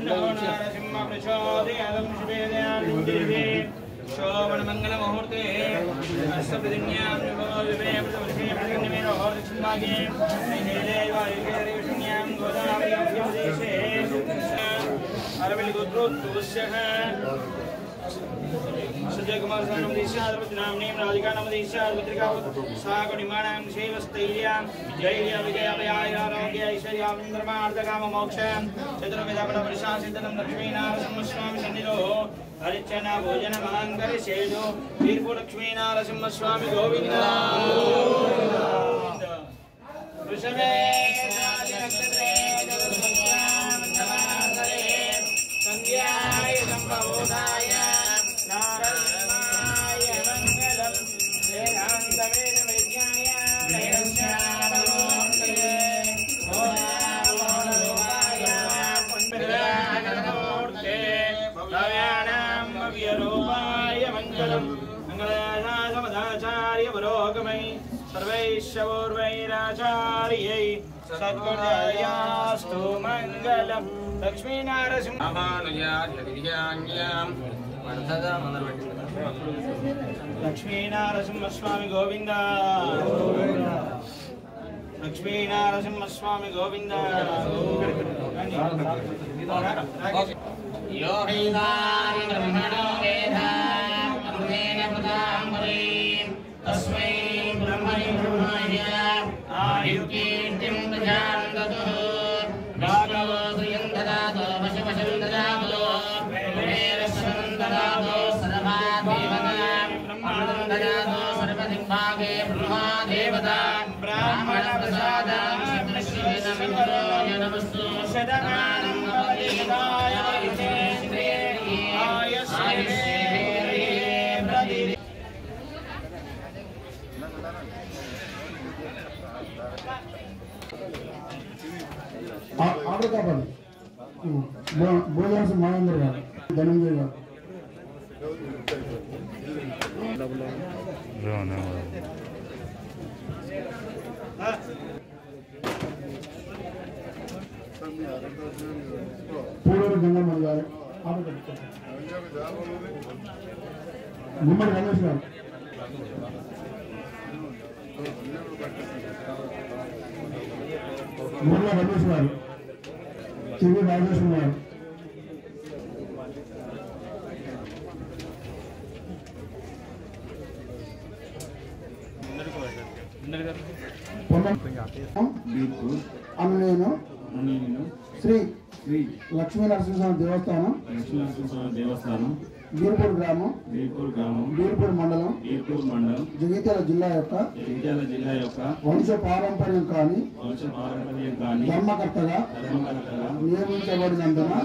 तन्नो नारसिंह प्रचोदयातं शुभेदयानुज्जिरे शोभनमङ्गलमुहूर्ते अस्य प्रतिज्ञां विभो विवे प्रतिवर्षे प्रतिज्ञमेनो होर्दक्षिण्मागे नैदेवायुकेरेषुण्यां गोदावर्यां देशे अरविलगोत्रोत्तुष्यः संजय कुमार सा नमदीशाधिपति नाम्नीं राधिका नमदीशाधिपत्रिकावत् सा गुणिमाणां सेवस्तैर्यां जैर्य विजयालयारोग्य ऐश्वर्यामिन्द्रमार्दकाममोक्षां चतुर्विधपटपरिशासितनं लक्ष्मीनारसिंहस्वामि सन्निधो हरिचन भोजन महाङ्करि सेदो वीरपु लक्ष्मीनारसिंहस्वामि गोविन्द वृषभे नक्षत्रे संध्याय सम्भवोदाय नारायणाय मङ्गलम् वेदान्तवेदविज्ञाय वेदस्यानमोऽस्तये ओमामोहनरूपाय पुण्यदानमूर्ते भव्यानां भव्यरूपाय मङ्गलम् मङ्गलाशासमदाचार्य पुरोगमै सर्वैश्वैराचार्यै सद्गुणयास्तु मङ्गलम् लक्ष्मीनारसिंह రామానుజాధ్యాన్యాం వర్ధదా మొదలుపెట్టింది లక్ష్మీనారసింహస్వామి గోవింద లక్ష్మీనారసింహస్వామి గోవింద యో హైదాం బ్రహ్మణో వేద అమృతేన పదాం పురీం తస్మై బ్రహ్మణి బ్రహ్మాయ ఆయుకీర్తిం ప్రజాం దతుః రాఘవో శ్రియం దదాతో పశుపశం దదాతో వేరస్వరం దదాతో సర్వాదేవతాం అమృతం దదాతో సర్వదిగ్భాగే బ్రహ్మా దేవత బ్రాహ్మణ ప్రసాదాం శ్రీనమింద్రోయ నమస్తు శతమానం భవతి సదాయ విజయేంద్రియే ఆయుష్యేంద్రియే ప్రతిరి ఆ- ఆర్డర్ కాపాడు భోజనం మహేంద్ర గారు ధనంజయ్ గారు పూడూరు గంగమ్మ గారు ఆర్డర్ కాపాడు గుమ్మడి రమేష్ గారు ముర్ల రమేష్ గారు చెవి రాజేశ్వర గారు బీర్పూర్ అను నేను నేను శ్రీ శ్రీ లక్ష్మీ నరసింహస్వామి దేవస్థానం లక్ష్మీనరసింహస్వామి దేవస్థానం బీర్పూర్ గ్రామం బీర్పూర్ గ్రామం బీర్పూర్ మండలం బీర్పూర్ మండలం జగిత్యాల జిల్లా యొక్క జగిత్యాల జిల్లా యొక్క వంశ పారంపర్యం కాని వంశ పారంపర్యం కానీ ధర్మకర్తగా ధర్మకర్తగా నియమించబడినందున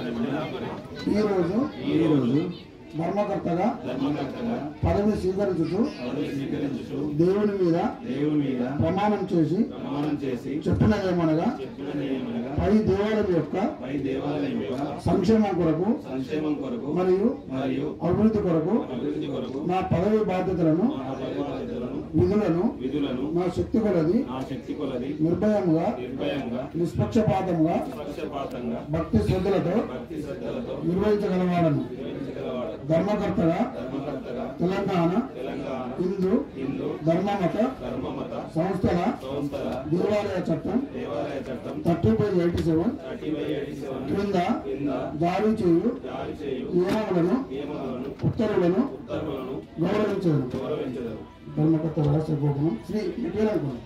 ఈరోజు ఈరోజు ధర్మకర్తగా ధర్మకర్తగా పదవి స్వీకరించుతూ పదవి స్వీకరించుతూ దేవుని మీద దేవుని మీద ప్రమాణం చేసి ప్రమాణం చేసి చెప్పిన ఏమనగా చెప్పిన నియమనగా పై దేవాలయం యొక్క పై దేవాలయం యొక్క సంక్షేమం కొరకు సంక్షేమం కొరకు మరియు మరియు అభివృద్ధి కొరకు అభివృద్ధి కొరకు నా పదవి బాధ్యతలను మా పదవి బాధ్యతలను విధులను విధులను నా శక్తి కొలది నా శక్తి కొలది నిర్భయంగా నిర్భయంగా నిష్పక్షపాతంగా పక్షపాతంగా భక్తి శ్రద్ధలతో భక్తి శ్రద్ధలతో నిర్వహించగలవాడను నిర్వహించగలవాడు ధర్మకర్తగా ధర్మకర్తగా తెలంగాణ తెలంగాణ హిందూ హిందూ ధర్మమత ధర్మమత సంస్థల సంస్థల దేవాలయ చట్టం దేవాలయ చట్టం thirty by eighty seven thirty by eighty seven క్రింద కింద జారీ చేయు జారీ చేయు నియమములను నియమాలను ఉత్తర్వులను ఉత్తర్వులను గౌరవించదు గౌరవించదు ధర్మకర్త రహస్య గోపనం శ్రీ మీ పేరు అనుకోండి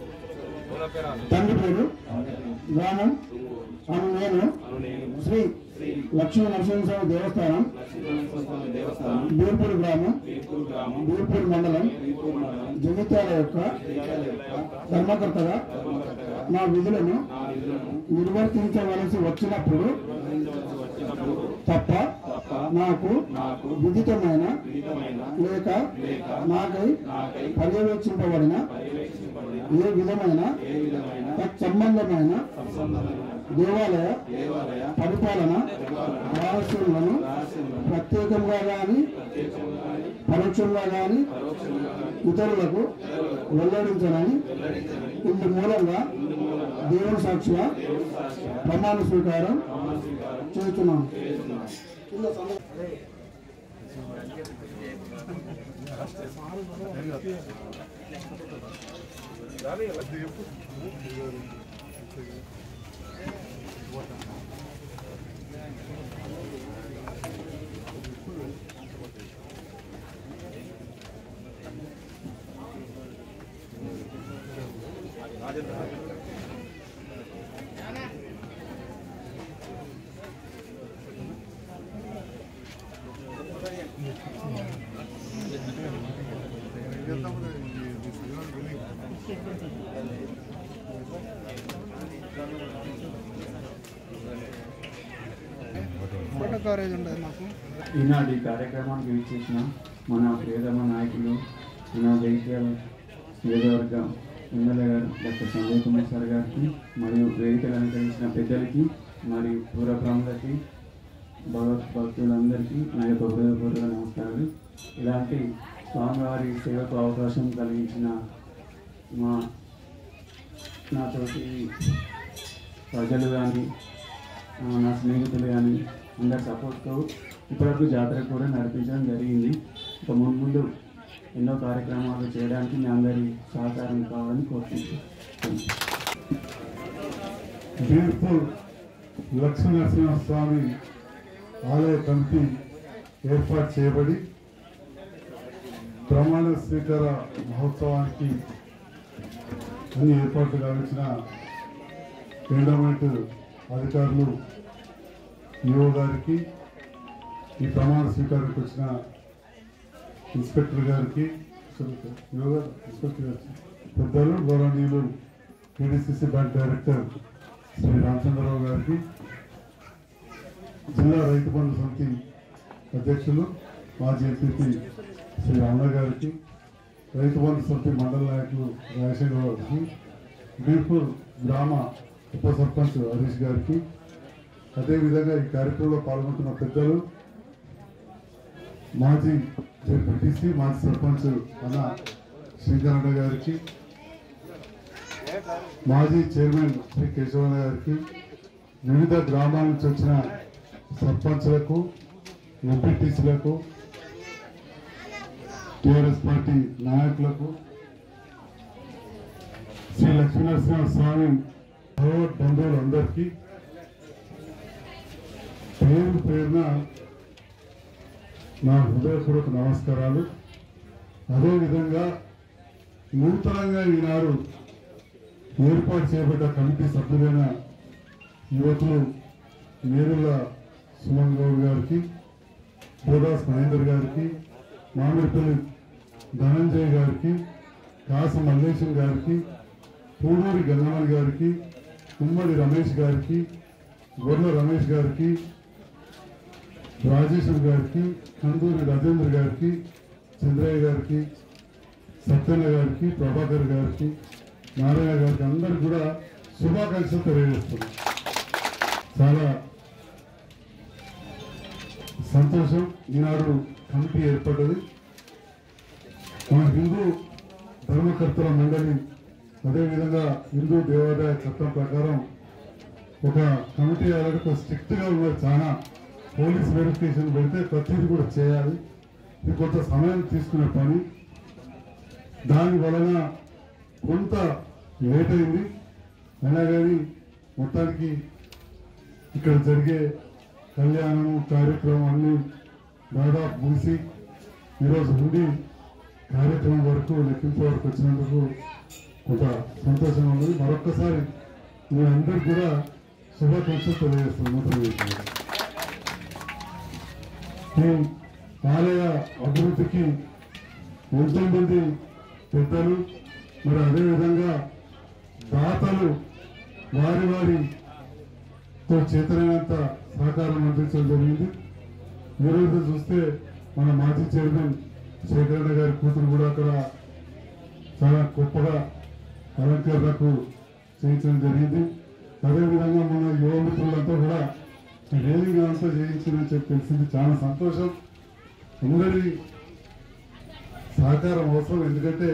తండ్రి పేరు గ్రామం అను నేను అను నేను శ్రీ శ్రీ లక్ష్మీ నరసింహస్వామి దేవస్థానం లక్ష్మీనరసింహస్వామి దేవస్థానం బీర్పూర్ గ్రామం బీర్పూర్ గ్రామం బీర్పూర్ మండలం బీర్పూర్ మండలం జగిత్యాల యొక్క జగిత్యాల యొక్క ధర్మకర్తగా ధర్మకర్తగా నా విధులను నా విధులను నిర్వర్తించవలసి వచ్చినప్పుడు నిర్వహించవలసి వచ్చినప్పుడు తప్ప తప్ప నాకు నాకు విదితమైన విదితమైన లేక లేక నాకై నాకై పర్యవేక్షింపబడిన పర్యవేక్షించబడిన ఏ విధమైన ఏ విధమైన తత్సంబంధమైన సంబంధమైన దేవాలయ దేవాలయ పరిపాలన రహస్యములను రహస్యములను ప్రత్యేకంగా గాని ప్రత్యేకంగా కానీ పరోక్షంగా గాని పరోక్షంగా కానీ ఇతరులకు వెల్లడించనని వెల్లడించని ఇందు మూలంగా దేవుని సాక్షిగా దేవుడి సాక్షిగా ప్రమాణ స్వీకారం ప్రమాణ స్వీకారం చేస్తున్నాను చేస్తున్నాను కింద సంతకం ఫోటో కవరేజ్ ఉండదు మాకు ఈనాటి కార్యక్రమానికి విచ్చేసిన మన ప్రియతమ నాయకులు మన జైత్యాల నియోజకవర్గ ఎమ్మెల్యే గారు డాక్టర్ సంజయ్ కుమార్ సార్ గారికి మరియు వేదికలు అలంకరించిన పెద్దలకి మరియు పూర్వ ప్రముఖులకి భగవత్ భక్తులందరికీ నా యొక్క హృదయపూర్వక నమస్కారాలు ఇలాంటి స్వామివారి సేవకు అవకాశం కలిగించిన మా నాతోటి ప్రజలు కానీ ఆ, నా స్నేహితులు కానీ అందరి సపోర్ట్తో ఇప్పటివరకు జాతర కూడా నడిపించడం జరిగింది ఇక ముందు ముందు ఎన్నో కార్యక్రమాలు చేయడానికి మీ అందరి సహకారం కావాలని కోరుకుంటున్నాను బీర్పూర్ లక్ష్మీనరసింహ స్వామి ఆలయ కమిటీ ఏర్పాటు చేయబడి ప్రమాణ స్వీకార మహోత్సవానికి అన్ని ఏర్పాట్లు గావించిన ఎండోమెంట్ అధికారులు ఈఓ గారికి ఈ ప్రమాణ స్వీకారానికి వచ్చిన ఇన్స్పెక్టర్ గారికి ఈఓ గారు ఇన్స్పెక్టర్ గారికి పెద్దలు గౌరవనీయులు TDCC bank director Shri Ramachandra Rao గారికి జిల్లా రైతు బంధు సమితి అధ్యక్షులు మాజీ ఎంపీపీ శ్రీ రమణ గారికి రైతు బంధు సమితి మండల నాయకులు రాజశేఖర గారికి బీర్పూర్ గ్రామ ఉప సర్పంచ్ హరీష్ గారికి అదేవిధంగా ఈ కార్యక్రమంలో పాల్గొంటున్న పెద్దలు మాజీ జెడ్పీటీసీ మాజీ సర్పంచ్ అన్న శ్రీకరణ గారికి మాజీ చైర్మన్ శ్రీ కేశవన్న గారికి వివిధ గ్రామాల నుంచి వచ్చిన సర్పంచ్లకు ఎంపీటీసీలకు టిఆర్ఎస్ పార్టీ నాయకులకు శ్రీ లక్ష్మీనరసింహ స్వామి భగవద్ బంధువులందరికీ పేరు పేరున నా హృదయపూర్వక నమస్కారాలు అదేవిధంగా నూతనంగా ఈనాడు ఏర్పాటు చేయబడ్డ కమిటీ సభ్యులైన యువకులు నేరుల సుమన్ గౌడ్ గారికి బోదాస్ మహేందర్ గారికి మామిడిపల్లి ధనంజయ్ గారికి కాస మల్లేశం గారికి పూడూరి గంగమణి గారికి ఉమ్మడి రమేష్ గారికి గొర్ల రమేష్ గారికి రాజేశం గారికి కందూరి రాజేంద్ర గారికి చంద్రయ్య గారికి సత్యన్న గారికి ప్రభాకర్ గారికి నారాయణ గారికి అందరికి కూడా శుభాకాంక్షలు తెలియజేస్తున్నాం చాలా సంతోషం ఈనాడు కమిటీ ఏర్పడ్డది మన హిందూ ధర్మకర్తల మండలి అదేవిధంగా హిందూ దేవాదాయ చట్టం ప్రకారం ఒక కమిటీ అలాగే స్ట్రిక్ట్ గా ఉన్నారు చాలా పోలీస్ వెరిఫికేషన్ పెడితే ప్రతిదీ కూడా చేయాలి ఇది కొంత సమయం తీసుకునే పని దాని వలన కొంత లేట్ అయింది అయినా కానీ మొత్తానికి ఇక్కడ జరిగే కళ్యాణము కార్యక్రమం అన్ని దాదాపు ముగిసి ఈరోజు ఉండి కార్యక్రమం వరకు లెక్కింపు వరకు వచ్చినందుకు కొంత సంతోషంగా ఉంది మరొక్కసారి మీ అందరికి కూడా శుభాకాంక్షలు తెలియజేస్తున్నాను నూతన వేదికగా. ఈ ఆలయ అభివృద్ధికి ఎంతో మంది పెద్దలు మరి అదేవిధంగా దాతలు వారి వారితో చేతనైనంత సహకారం అందించడం జరిగింది ఈరోజు చూస్తే మన మాజీ చైర్మన్ శేఖరణ గారి కూతురు కూడా అక్కడ చాలా గొప్పగా అలంకరణకు చేయించడం జరిగింది అదేవిధంగా మన యువ మిత్రులంతా కూడా రేలింగ్ అంతా చేయించిందని చెప్పి తెలిసింది చాలా సంతోషం అందరి సహకారం అవసరం ఎందుకంటే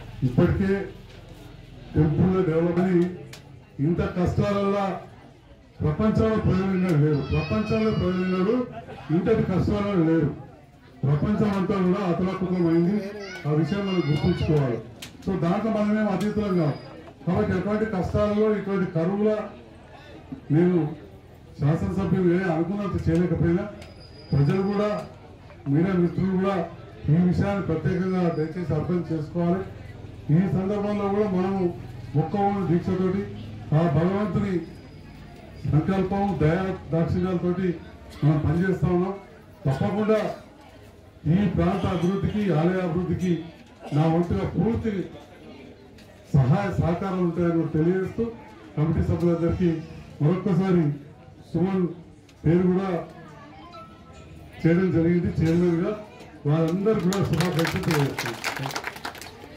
ఇప్పటికే టెంపుల్ డెవలప్ అని ఇంత కష్టాలల్లో ప్రపంచంలో ప్రయోజనం లేరు ప్రపంచంలో ప్రయోజనాలు ఇంతటి కష్టాలు లేరు ప్రపంచం అంతా కూడా అతలకుతమైంది ఆ విషయం మనం గుర్తుంచుకోవాలి సో దాంట్లో మనమేం అతీతులం కాదు కాబట్టి ఎటువంటి కష్టాలలో ఇటువంటి కరువుల నేను శాసనసభ్యులు ఏ అనుకున్నంత చేయలేకపోయినా ప్రజలు కూడా మీడియా మిత్రులు కూడా ఈ విషయాన్ని ప్రత్యేకంగా దయచేసి అర్థం చేసుకోవాలి ఈ సందర్భంలో కూడా మనము మొక్కవోని దీక్షతోటి ఆ భగవంతుని సంకల్పం దయా దాక్షిణ్యాలతోటి మనం పనిచేస్తా ఉన్నాం తప్పకుండా ఈ ప్రాంత అభివృద్ధికి ఆలయ అభివృద్ధికి నా వంతుగా పూర్తి సహాయ సహకారం ఉంటాయని కూడా తెలియజేస్తూ కమిటీ సభ్యులందరికీ మరొక్కసారి సుమన్ పేరు కూడా చేయడం జరిగింది చైర్మన్ గా వారందరూ కూడా శుభాకాంక్షలు తెలియజేస్తాను